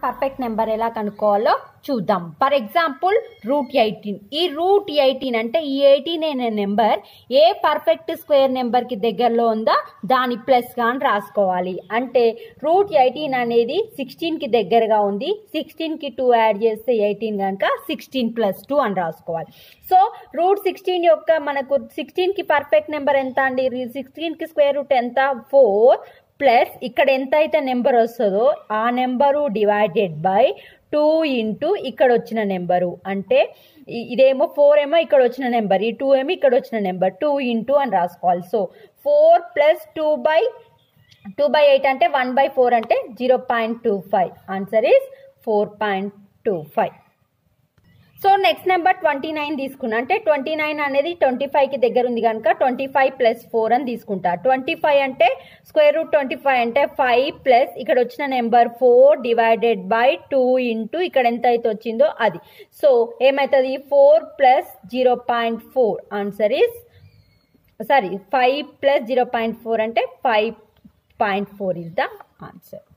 perfect number ఎలా కనుక్కోవాలో చూద్దాం ఫర్ ఎగ్జాంపుల్ రూట్ ఎయిటీన్ ఈ రూట్ ఎయిటీన్ అంటే ఈ ఎయిటీన్ అనే నెంబర్ ఏ పర్ఫెక్ట్ స్క్వేర్ నెంబర్కి దగ్గరలో ఉందో దాని ప్లస్ కానీ రాసుకోవాలి అంటే రూట్ ఎయిటీన్ అనేది సిక్స్టీన్కి దగ్గరగా ఉంది సిక్స్టీన్కి టూ యాడ్ చేస్తే ఎయిటీన్ కనుక సిక్స్టీన్ ప్లస్ టూ అని రాసుకోవాలి సో రూట్ సిక్స్టీన్ యొక్క మనకు సిక్స్టీన్కి పర్ఫెక్ట్ నెంబర్ ఎంత అండి సిక్స్టీన్కి స్క్వేర్ రూట్ ఎంత ఫోర్ ప్లస్ ఇక్కడ ఎంత అయితే నెంబర్ వస్తుందో ఆ number divided by two into ఇక్కడ వచ్చిన నెంబరు అంటే ఇ- ఇదేమో ఫోర్ ఏమో ఇక్కడ వచ్చిన నెంబర్ ఈ టూ ఏమో ఇక్కడ వచ్చిన నెంబర్ టూ ఇంటూ అని రాసుకోవాలి so four plus two by two by eight అంటే వన్ బై ఫోర్ అంటే zero point two five answer is four point two five so next number twenty nine తీసుకున్నా అంటే ట్వంటీ నైన్ అనేది twenty ఫైవ్కి దగ్గర ఉంది కనుక ట్వంటీ ఫైవ్ ప్లస్ ఫోర్ అని తీసుకుంటా ట్వంటీ ఫైవ్ అంటే స్క్వేర్ రూట్ ట్వంటీ ఫైవ్ అంటే ఫైవ్ ప్లస్ ఇక్కడ వచ్చిన number four divided by two into ఇక్కడ ఎంత అయితే వచ్చిందో అది సో ఏమవుతుంది four plus zero point four answer is sorry five plus zero point four అంటే five point four is the answer